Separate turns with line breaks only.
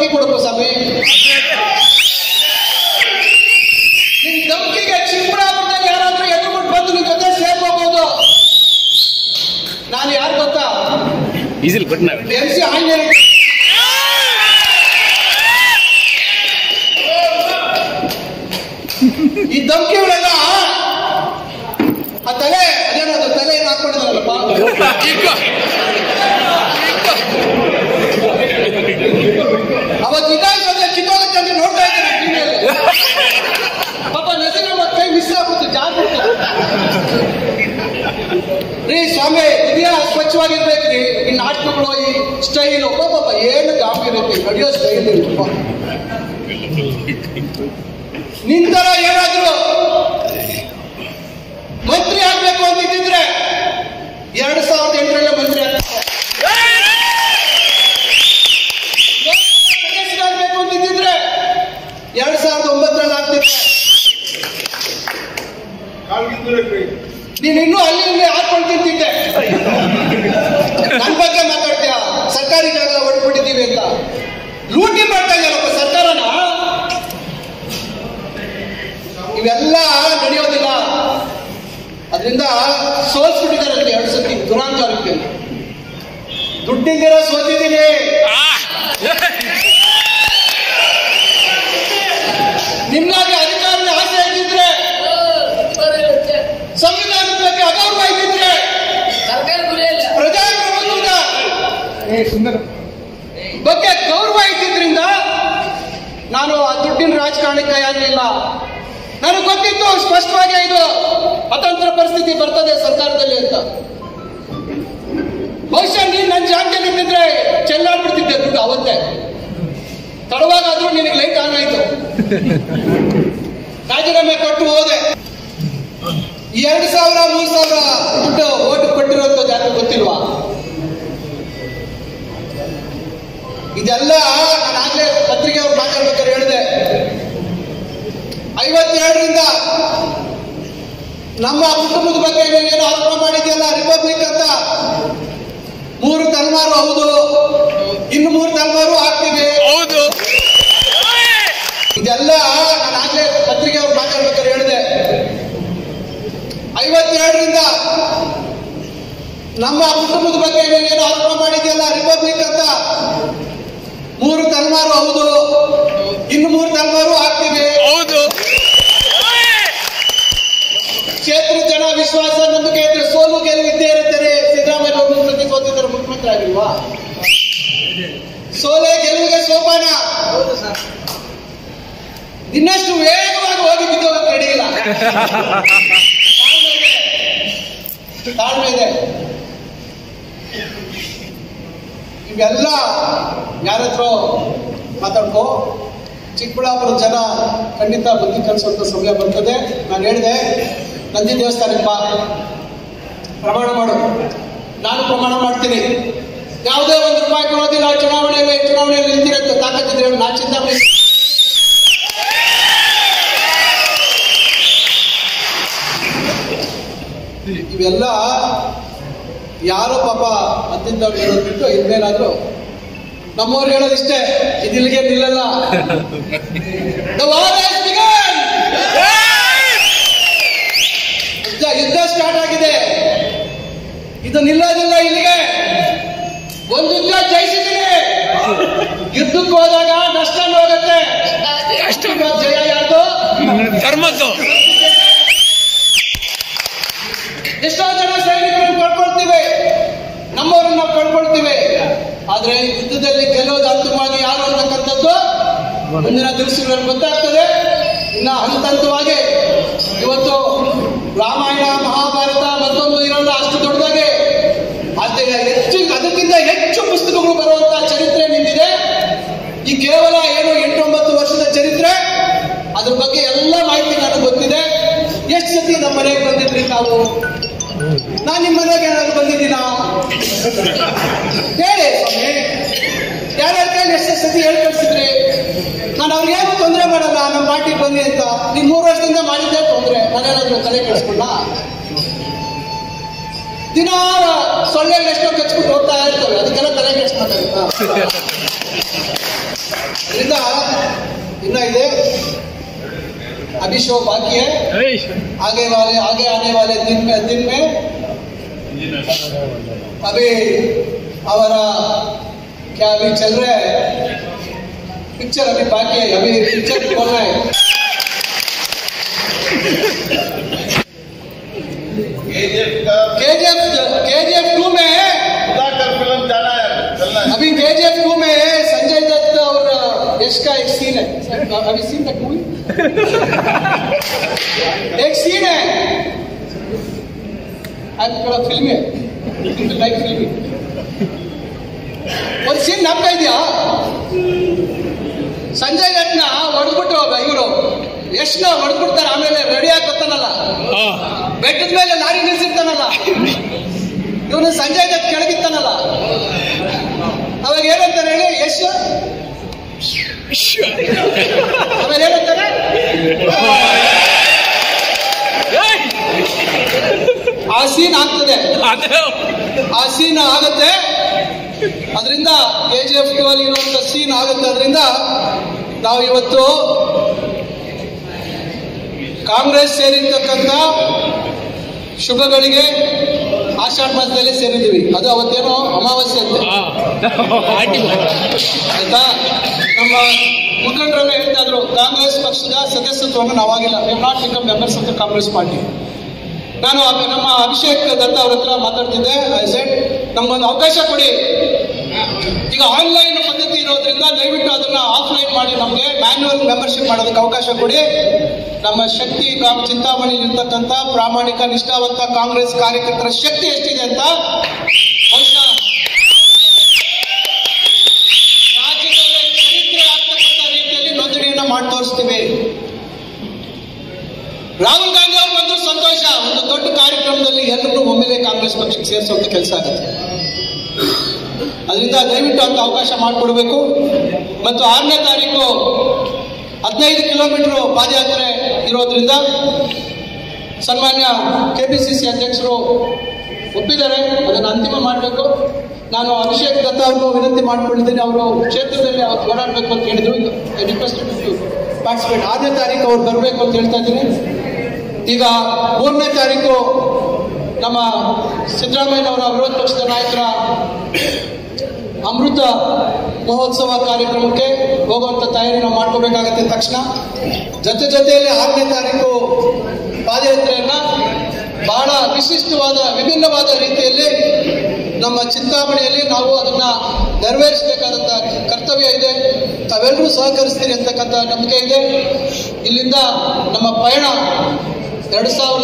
ಧಮಕಿ ಕೊಡಬೇಕು ಸ್ವಾಮಿ ನಿನ್ ಧಮಕಿಗೆ ಚಿಕ್ಕಬಳ್ಳಾಪುರದಲ್ಲಿ ಯಾರಾದ್ರೂ ಎದುರುಬಿಟ್ಟು ಬಂದು ನಿನ್ ಜೊತೆ ಸೇರ್ಕೋಬಹುದು ನಾನು ಯಾರು ಗೊತ್ತಾ
ಈಸಿಲ್ ಕೊಟ್ಟನ
ಎಂ ಸಿ ಆಂಜನೇಯ ಈ ಧಮಕಿಗಳೆಲ್ಲ ಆ ತಲೆ ಅದೇನದು ತಲೆ ಏನು ಹಾಕೊಂಡಿದಾರಲ್ಲಪ್ಪ ಅವತ್ತು ವಿಧಾನಸೌಧ ಕಿತ್ತೋಗುತ್ತೆ ಅಂತ ನೋಡ್ತಾ ಇದ್ದೇನೆ ಟಿವಿಯಲ್ಲಿ ಪಾಪ ನಸೀರಮ್ಮ ಕೈ ಮಿಸ್ ಆಗ್ಬಿಡ್ತು ಜಾಗ್ಬಿಡ್ತು ರೀ ಸ್ವಾಮಿ ಇದೆಯಾ ಸ್ವಚ್ಛವಾಗಿರ್ಬೇಕ್ರಿ ಈ ನಾಟಕಗಳು ಈ ಸ್ಟೈಲು ಪಾಪ ಏನು ಗಾಂಭೀರ್ಯತೆ ನಡೆಯೋ ಸ್ಟೈಲ್ ನಿಂತರ ಏನಾದ್ರು ಮಂತ್ರಿ ಆಗ್ಬೇಕು ಅಂತಿದ್ರೆ ಎರಡ್ ಸಾವಿರದ ಎಂಟರಲ್ಲೇ ಮಂತ್ರಿ ಆಗ್ಬೇಕು ಸದಸ್ಯರಾಗ್ಬೇಕು ಅಂತಿದ್ರೆ ಎರಡ್ ಸಾವಿರದ ಒಂಬತ್ತರಲ್ಲಿ ಆಗ್ತಿದ್ರೆ ನೀನು ಇನ್ನೂ ಅಲ್ಲಿ ಇಲ್ಲಿ ಹಾಕೊಂಡು ತಿಂತಿದ್ದೆ ನನ್ ಬಗ್ಗೆ ಮಾತಾಡ್ತೀಯ ಸರ್ಕಾರಿ ಜಾಗ ಹೊಡ್ಬಿಟ್ಟಿದ್ದೀವಿ ಅಂತ ಲೂಟಿ ಮಾಡ್ತಾ ಇದೆಯಲ್ಲಪ್ಪ ಸರ್ಕಾರನ ಇವೆಲ್ಲ ನಡೆಯೋದಿಲ್ಲ ಅದರಿಂದ ಸೋಲ್ಸ್ಬಿಟ್ಟಿದ್ದಾರೆ ಎರಡು ಸತಿ ದುರಾಂಕಾರಕ್ಕೆ ದುಡ್ಡಿಂದಿರ ಸೋತಿದ್ದೀನಿ ನಿಮ್ನಾಗೆ ಅಧಿಕಾರದ ಆಸೆ ಇದ್ದಿದ್ರೆ ಸಂವಿಧಾನದ ಬಗ್ಗೆ ಅಗೌರವ ಇದ್ದಿದ್ರೆ ಪ್ರಜಾಪ್ರಭುತ್ವದ ಬಗ್ಗೆ ಗೌರವ ಇದ್ದಿದ್ರಿಂದ ನಾನು ಆ ದುಡ್ಡಿನ ರಾಜಕಾರಣಕ್ಕೆ ಆಗಲಿಲ್ಲ ನನಗೆ ಗೊತ್ತಿತ್ತು ಸ್ಪಷ್ಟವಾಗಿ ಇದು ಅತಂತ್ರ ಪರಿಸ್ಥಿತಿ ಬರ್ತದೆ ಸರ್ಕಾರದಲ್ಲಿ ಅಂತ ಬಹುಶಃ ನೀನ್ ನನ್ನ ಜಾಗದಲ್ಲಿ ಇದ್ದಿದ್ರೆ ಚೆಲ್ಲಾಡ್ಬಿಡ್ತಿದ್ದೆ ದುಡ್ಡು ಅವತ್ತೇ ತಡವಾಗಾದ್ರೂ ನಿನಗೆ ಲೈಟ್ ಆನ್ ಆಯ್ತು ರಾಜೀನಾಮೆ ಕೊಟ್ಟು ಹೋದೆ ಎರಡು ಸಾವಿರ ಮೂರು ಸಾವಿರ ದುಡ್ಡು ಓಟ್ ಕೊಟ್ಟಿರೋಂಥ ಯಾರು ಗೊತ್ತಿಲ್ವಾ ಇದೆಲ್ಲ ನಾನು ಆಗ್ಲೇ ಪತ್ರಿಕೆ ಅವ್ರು ಮಾತಾಡ್ಬೇಕಾದ್ರೆ ಹೇಳಿದೆ ಐವತ್ತೆರಡರಿಂದ ನಮ್ಮ ಕುಟುಂಬದ ಬಗ್ಗೆ ನೀವೇನು ಆರೋಪ ಮಾಡಿದ್ಯಲ್ಲ ರಿಪಬ್ಲಿಕ್ ಅಂತ ಮೂರು ತಲೆಮಾರು ಹೌದು ಇನ್ನು ಮೂರು ತಲೆಮಾರು ಆಗ್ತಿವೆ
ಹೌದು
ಇದೆಲ್ಲ ನಾನು ಆಗ್ಲೇ ಪತ್ರಿಕೆ ಅವ್ರು ಮಾತಾಡ್ಬೇಕಾದ್ರೆ ಹೇಳಿದೆ ಐವತ್ತೆರಡರಿಂದ ನಮ್ಮ ಕುಟುಂಬದ ಬಗ್ಗೆ ನೀವೇನು ಆರೋಪ ಮಾಡಿದ್ಯಲ್ಲ ರಿಪಬ್ಲಿಕ್ ಅಂತ ಮೂರು ತಲೆಮಾರು ಹೌದು ಇನ್ನು ಮೂರು ತಲೆಮಾರು ಆಗ್ತಿವೆ
ಹೌದು
ಕ್ಷೇತ್ರ ಜನ ವಿಶ್ವಾಸ ನಂಬಿಕೆ ಇದ್ರೆ ಸೋಲು ಗೆಲುವು ಇದ್ದೇ ಇರುತ್ತಾರೆ ಸಿದ್ದರಾಮಯ್ಯ ಅವರು ಪ್ರತಿ ಸೋತಿದ್ದಾರೆ ಮುಖ್ಯಮಂತ್ರಿ ಆಗಿಲ್ವಾ ಸೋಲೆ ಗೆಲುವಿಗೆ ಸೋಪಾನ ಇನ್ನಷ್ಟು ವೇಗವಾಗಿ ಹೋಗಿ ಬಿದ್ದೋಗಕ್ಕೆ ನಡೆಯಿಲ್ಲ ತಾಳ್ಮೆ ಇದೆ. ತಾಳ್ಮೆ ಇದೆ ಇವೆಲ್ಲ ಯಾರತ್ರ ಮಾತಾಡ್ಕೋ ಚಿಕ್ಕಬಳ್ಳಾಪುರ ಜನ ಖಂಡಿತ ಬುದ್ಧಿ ಕಲಿಸುವಂತ ಸಮಯ ಬರ್ತದೆ ನಾನು ಹೇಳಿದೆ ನಂದಿ ದೇವಸ್ಥಾನಕ್ಕೆ ಬಾ ಪ್ರಮಾಣ ಮಾಡು ನಾನು ಪ್ರಮಾಣ ಮಾಡ್ತೀನಿ ಯಾವುದೇ ಒಂದು ರೂಪಾಯಿ ಕೊಡೋದಿಲ್ಲ ಚುನಾವಣೆಯಲ್ಲಿ ಚುನಾವಣೆಯಲ್ಲಿ ನಿಂತಿರಂತ ತಾಕತ್ತಿದ್ರೆ ನಾ ಚಿಂತಾಮಣಿ ಇವೆಲ್ಲ ಯಾರೋ ಪಾಪ ಅಂತಿದ್ದವ್ರು ಹೇಳೋದು ಬಿಟ್ಟು ಇನ್ನೇನಾದ್ರು ನಮ್ಮವ್ರು ಹೇಳೋದಿಷ್ಟೇ ಇದಿಲ್ಲಿಗೆ ನಿಲ್ಲಲ್ಲ The war has begun. ಯುದ್ಧ ಯುದ್ಧ ಸ್ಟಾರ್ಟ್ ಆಗಿದೆ ಇದು ನಿಲ್ಲೋದಿಲ್ಲ ಇಲ್ಲಿಗೆ ಒಂದು ಯುದ್ಧ ಜಯಿಸಿದ್ದೀನಿ ಯುದ್ಧಕ್ಕೆ ಹೋದಾಗ ನಷ್ಟ ಹೋಗುತ್ತೆ ಇವಾಗ ಜಯ ಯಾರ್ದು
ಧರ್ಮದ್ದು
ಎಷ್ಟೋ ಜನ ಸೈನಿಕರನ್ನು ಕಳ್ಕೊಳ್ತೀವಿ ನಮ್ಮವರನ್ನ ನಾವು ಕಳ್ಕೊಳ್ತೀವಿ ಆದ್ರೆ ಯುದ್ಧದಲ್ಲಿ ಗೆಲ್ಲೋದು ಅಂತಿಮವಾಗಿ ಯಾರು ಅನ್ನತಕ್ಕಂಥದ್ದು ಮುಂದಿನ ದಿವಸಗಳಲ್ಲಿ ಗೊತ್ತಾಗ್ತದೆ ಇನ್ನ ಹಂತ ಹಂತವಾಗಿ ಇವತ್ತು ರಾಮಾಯಣ ಮಹಾಭಾರತ ಮತ್ತೊಂದು ಇರೋಲ್ಲ ಅಷ್ಟು ದೊಡ್ಡದಾಗಿ ಅದೇ ಹೆಚ್ಚು ಅದಕ್ಕಿಂತ ಹೆಚ್ಚು ಪುಸ್ತಕಗಳು ಬರುವಂತಹ ಚರಿತ್ರೆ ನಿಂದಿದೆ ಈ ಕೇವಲ ಏನು ಎಂಟೊಂಬತ್ತು ವರ್ಷದ ಚರಿತ್ರೆ ಅದ್ರ ಬಗ್ಗೆ ಎಲ್ಲ ಮಾಹಿತಿ ನನಗೆ ಗೊತ್ತಿದೆ ಎಷ್ಟು ಸತಿ ನಮ್ಮ ಮನೆಗೆ ಬಂದಿದ್ರಿ ತಾವು ನಾನು ನಿಮ್ಮ ಮನೆಗೆ ಏನಾದ್ರು ಬಂದಿದ್ದೀನಾ ಹೇಳಿ ಸ್ವಾಮಿ ಯಾರ್ಯಾರ ಕೈಲಿ ಎಷ್ಟು ಸತಿ ಹೇಳಿ ಕಳ್ಸಿದ್ರಿ ನಾನು ಅವ್ರಿಗೆ ಏನು ತೊಂದರೆ ಮಾಡಲ್ಲ ನಮ್ಮ ಪಾರ್ಟಿಗೆ ಬನ್ನಿ ಅಂತ ನೀವು ಮೂರು ವರ್ಷದಿಂದ ಮಾಡಿದ್ದೆ ತೊಂದರೆ ನಾನೇನಾದ್ರು ತಲೆ ಕೆಡಿಸ್ಕೊಂಡ ದಿನ ಸೊಳ್ಳೆ ಎಷ್ಟೋ ಕಚ್ಬಿಟ್ಟು ಹೋಗ್ತಾ ಇರ್ತವೆ ಅದಕ್ಕೆಲ್ಲ ತಲೆ ಕೆಡಿಸ್ಬೇಕಾಗುತ್ತಾ ಇದರಿಂದ ಇನ್ನ ಇದೆ अभी शो बाकी है आगे वाले आगे आने वाले दिन में दिन में अभी हमारा क्या अभी चल रहा है पिक्चर अभी बाकी है अभी पिक्चर बोल रहा है केजीएफ केजीएफ टू में
फिल्म जाना है चलना है
अभी केजीएफ टू में संजय दत्त और यश का एक सीन है अभी सीन तक मूवी एक सीन है ಅದು ಕೂಡ ಫಿಲ್ಮ್ ಲೈಕ್ ಫಿಲ್ಮ್ ಒಂದು ಸೀನ್ ನಮ್ಕ ಇದೆಯಾ ಸಂಜಯ್ ದತ್ನ ಹೊಡೆದ್ಬಿಟ್ಟು ಇವರು ಎಷ್ಟನ ಹೊಡೆದ್ಬಿಡ್ತಾರೆ ಆಮೇಲೆ ರೆಡಿ ಆಗಿ ಬರ್ತಾನಲ್ಲ ಬೆಟ್ಟದ ಮೇಲೆ ಲಾರಿ ನಿಲ್ಸಿರ್ತಾನಲ್ಲ ಇವನು ಸಂಜಯ್ ದತ್ ಕೆಳಗಿತ್ತಾನಲ್ಲ ಅವಾಗ ಏನಂತಾರೆ ಹೇಳಿ ಯಶ್ ಆಮೇಲೆ ಏನಂತಾರೆ ಆ ಸೀನ್ ಆಗ್ತದೆ ಆ ಸೀನ್ ಆಗುತ್ತೆ ಅದರಿಂದ ಕೆ ಜಿ ಎಫ್ ಅಲ್ಲಿ ಇರುವಂತ ಸೀನ್ ಆಗುತ್ತೆ ಅದರಿಂದ ನಾವು ಇವತ್ತು ಕಾಂಗ್ರೆಸ್ ಸೇರಿರ್ತಕ್ಕಂಥ ಶುಭಗಳಿಗೆ ಆಷಾಢ ಮಾಸದಲ್ಲಿ ಸೇರಿದ್ದೀವಿ ಅದು ಅವತ್ತೇನೋ ಅಮಾವಾಸ್ಯೆ ಅಂತೆ ಆಯ್ತಾ ನಮ್ಮ ಮುಖಂಡರೆಲ್ಲ ಹೇಳ್ತಾ ಇದ್ರು ಕಾಂಗ್ರೆಸ್ ಪಕ್ಷದ ಸದಸ್ಯತ್ವವನ್ನು ನಾವಾಗಿಲ್ಲ we not become members of the Congress party ನಾನು ಅಭಿ- ನಮ್ಮ ಅಭಿಷೇಕ್ ದತ್ತ ಅವ್ರ ಹತ್ರ ಮಾತಾಡ್ತಿದ್ದೆ ಐ ಸೆಡ್ ನಮ್ಗೊಂದು ಅವಕಾಶ ಕೊಡಿ ಈಗ ಆನ್ಲೈನ್ ಪದ್ಧತಿ ಇರೋದ್ರಿಂದ ದಯವಿಟ್ಟು ಅದನ್ನ ಆಫ್ಲೈನ್ ಮಾಡಿ ನಮಗೆ ಮ್ಯಾನ್ಯುವಲ್ ಮೆಂಬರ್ಶಿಪ್ ಮಾಡೋದಕ್ಕೆ ಅವಕಾಶ ಕೊಡಿ ನಮ್ಮ ಶಕ್ತಿ ಕಾಮ್ ಚಿಂತಾಮಣಿ ಇರ್ತಕ್ಕಂಥ ಪ್ರಾಮಾಣಿಕ ನಿಷ್ಠಾವಂತ ಕಾಂಗ್ರೆಸ್ ಕಾರ್ಯಕರ್ತರ ಶಕ್ತಿ ಎಷ್ಟಿದೆ ಅಂತ ಬಹುಶಃ ರಾಜ್ಯದಲ್ಲೇ ಚರಿತ್ರೆ ಆಗ್ತಕ್ಕಂಥ ರೀತಿಯಲ್ಲಿ ನೋಂದಣಿಯನ್ನ ಮಾಡಿ ತೋರಿಸ್ತೀವಿ ರಾಹುಲ್ ಗಾಂಧಿ ಅವರು ಬಂದ್ರು ಸಂತೋಷ ಒಂದು ದೊಡ್ಡ ಕಾರ್ಯಕ್ರಮದಲ್ಲಿ ಎಲ್ಲರೂ ಒಮ್ಮೆಲೆ ಕಾಂಗ್ರೆಸ್ ಪಕ್ಷಕ್ಕೆ ಸೇರಿಸುವಂತ ಕೆಲಸ ಆಗುತ್ತೆ ಅದರಿಂದ ದಯವಿಟ್ಟು ಅಂತ ಅವಕಾಶ ಮಾಡಿಕೊಡ್ಬೇಕು ಮತ್ತು ಆರನೇ ತಾರೀಕು ಹದಿನೈದು ಕಿಲೋಮೀಟರ್ ಪಾದಯಾತ್ರೆ ಇರೋದ್ರಿಂದ ಸನ್ಮಾನ್ಯ ಕೆಪಿಸಿಸಿ ಅಧ್ಯಕ್ಷರು ಒಪ್ಪಿದ್ದಾರೆ ಅದನ್ನು ಅಂತಿಮ ಮಾಡಬೇಕು ನಾನು ಅಭಿಷೇಕ್ ದತ್ತ ಅವ್ರಿಗೂ ವಿನಂತಿ ಮಾಡ್ಕೊಂಡಿದ್ದೀನಿ ಅವರು ಕ್ಷೇತ್ರದಲ್ಲಿ ಅವತ್ತು ಓಡಾಡಬೇಕು ಅಂತ ಹೇಳಿದ್ರು ರಿಕ್ವೆಸ್ಟ್ ಪಾರ್ಟಿಸಿಪೇಟ್ ಆರನೇ ತಾರೀಕು ಅವ್ರು ಬರಬೇಕು ಅಂತ ಹೇಳ್ತಾ ಇದ್ದೀನಿ ಈಗ ಮೂರನೇ ತಾರೀಕು ನಮ್ಮ ಸಿದ್ದರಾಮಯ್ಯನವರ ವಿರೋಧ ಪಕ್ಷದ ನಾಯಕರ ಅಮೃತ ಮಹೋತ್ಸವ ಕಾರ್ಯಕ್ರಮಕ್ಕೆ ಹೋಗುವಂತ ತಯಾರಿ ನಾವು ಮಾಡ್ಕೋಬೇಕಾಗತ್ತೆ ತಕ್ಷಣ ಜೊತೆ ಜೊತೆಯಲ್ಲಿ ಆರನೇ ತಾರೀಕು ಪಾದಯಾತ್ರೆಯನ್ನ ಬಹಳ ವಿಶಿಷ್ಟವಾದ ವಿಭಿನ್ನವಾದ ರೀತಿಯಲ್ಲಿ ನಮ್ಮ ಚಿಂತಾಮಣಿಯಲ್ಲಿ ನಾವು ಅದನ್ನ ನೆರವೇರಿಸಬೇಕಾದಂತ ಕರ್ತವ್ಯ ಇದೆ ತಾವೆಲ್ಲರೂ ಸಹಕರಿಸ್ತೀರಿ ಅಂತಕ್ಕಂಥ ನಂಬಿಕೆ ಇದೆ ಇಲ್ಲಿಂದ ನಮ್ಮ ಪಯಣ ಎರಡು ಸಾವಿರದ